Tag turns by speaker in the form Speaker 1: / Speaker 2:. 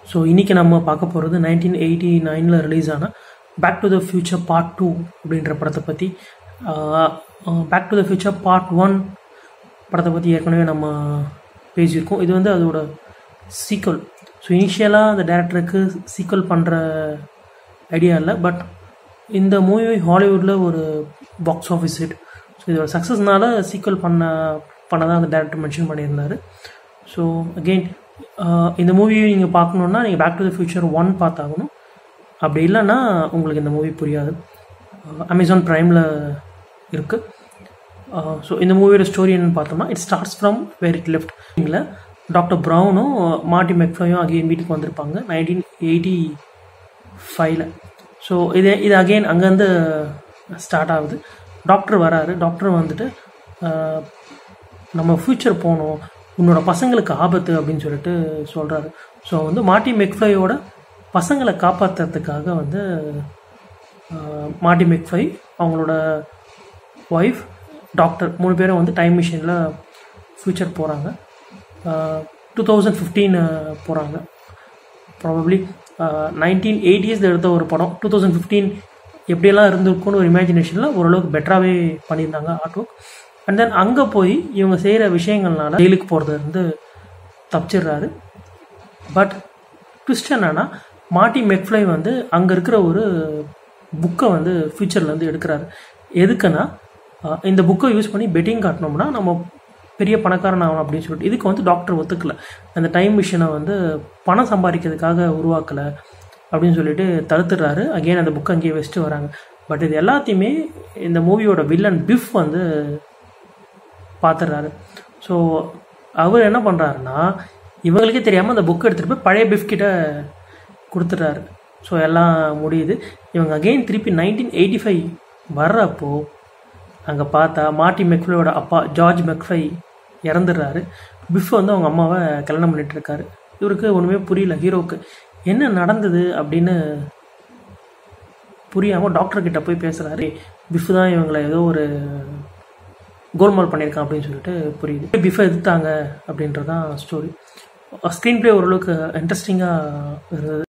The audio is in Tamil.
Speaker 1: ஸோ இன்றைக்கி நம்ம பார்க்க போகிறது நைன்டீன் எயிட்டி நைனில் ரிலீஸ் ஆன back to the future part two அப்படின்ற படத்தை பற்றி back to the future part one படத்தை பற்றி ஏற்கனவே நம்ம பேசியிருக்கோம் இது வந்து அதோட சீக்வல் ஸோ இனிஷியலாக அந்த டேரக்டருக்கு சீக்வல் பண்ணுற ஐடியா இல்லை பட் இந்த மூவி ஹாலிவுட்டில் ஒரு பாக்ஸ் ஆஃபீஸ் ஹிட் ஸோ இதோட சக்ஸஸ்னால சீக்வல் பண்ண பண்ணதான் அந்த டேரக்டர் மென்ஷன் பண்ணியிருந்தார் ஸோ அகெயின் இந்த மூவியை நீங்கள் பார்க்கணுன்னா நீங்கள் back to the future one பார்த்தாகணும் அப்படி இல்லைன்னா உங்களுக்கு இந்த மூவி புரியாது அமேசான் ப்ரைமில் இருக்குது ஸோ இந்த மூவியோட ஸ்டோரி என்னன்னு பார்த்தோம்னா it starts from where it left இங்கில் டாக்டர் ப்ரௌனும் மார்ட்டி மெக்ஃபையும் அகெயின் வீட்டுக்கு வந்திருப்பாங்க நைன்டீன் எயிட்டி ஃபைவ்ல ஸோ இது இது அகெயின் அங்கேருந்து ஸ்டார்ட் ஆகுது டாக்டர் வராரு டாக்டர் வந்துட்டு நம்ம ஃப்யூச்சர் போகணும் உன்னோட பசங்களுக்கு ஆபத்து அப்படின்னு சொல்லிட்டு சொல்கிறாரு ஸோ வந்து மார்ட்டி மெக்ஃப்ளையோட பசங்களை காப்பாற்றுறதுக்காக வந்து மார்ட்டி மெக்ஃபை அவங்களோட ஒய்ஃப் டாக்டர் மூணு பேரும் வந்து டைம் மிஷினில் ஃப்யூச்சர் போகிறாங்க டூ தௌசண்ட் ஃபிஃப்டீன் போகிறாங்க ப்ராபப்ளி நைன்டீன் எயிட்டிஸில் எடுத்த ஒரு படம் டூ தௌசண்ட் ஃபிஃப்டீன் எப்படியெல்லாம் இருந்திருக்குன்னு ஒரு இமேஜினேஷனில் ஓரளவுக்கு பெட்டராகவே பண்ணியிருந்தாங்க ஆர்ட் ஒர்க் அண்ட் தென் அங்கே போய் இவங்க செய்கிற விஷயங்கள்னால ஜெயிலுக்கு போகிறது வந்து தப்பிச்சிடுறாரு பட் ட்விஸ்ட் என்னன்னா மார்ட்டி மெக்ஃப்ளை வந்து அங்கே இருக்கிற ஒரு புக்கை வந்து ஃப்யூச்சர்லேருந்து எடுக்கிறாரு எதுக்குன்னா இந்த புக்கை யூஸ் பண்ணி பெட்டிங் காட்டினோம்னா நம்ம பெரிய பணக்காரன் ஆகணும் அப்படின்னு சொல்லிட்டு இதுக்கு வந்து டாக்டர் ஒத்துக்கல அந்த டைம் மிஷினை வந்து பணம் சம்பாதிக்கிறதுக்காக உருவாக்கலை அப்படின்னு சொல்லிட்டு தடுத்துடுறாரு அகெயின் அந்த புக்கை அங்கேயே வச்சுட்டு வராங்க பட் இது எல்லாத்தையுமே இந்த மூவியோட வில்லன் பிஃப் வந்து பார்த்துடுறாரு ஸோ அவர் என்ன பண்ணுறாருன்னா இவங்களுக்கே தெரியாமல் அந்த புக் எடுத்துகிட்டு போய் பழைய பிஃப் கிட்ட கொடுத்துட்றாரு ஸோ எல்லாம் முடியுது இவங்க அகெயின் திருப்பி நைன்டீன் எயிட்டி ஃபைவ் வர்றப்போ அங்கே பார்த்தா மார்ட்டி மெக்ஃபையோட அப்பா ஜார்ஜ் மெக்ஃபை இறந்துடுறாரு பிஃப் வந்து அவங்க அம்மாவை கல்யாணம் பண்ணிட்டு இருக்காரு இவருக்கு ஒன்றுமே புரியல ஹீரோவுக்கு என்ன நடந்தது அப்படின்னு புரியாமல் டாக்டர்கிட்ட போய் பேசுகிறாரு பிஃப் தான் இவங்களை ஏதோ ஒரு கோல்மால் பண்ணியிருக்கான் அப்படின்னு சொல்லிட்டு புரியுது பிஃபை எதிர்த்தாங்க அப்படின்றதான் ஸ்டோரி ஸ்க்ரீன் ப்ளே ஓரளவுக்கு இன்ட்ரெஸ்டிங்காக இருந்தது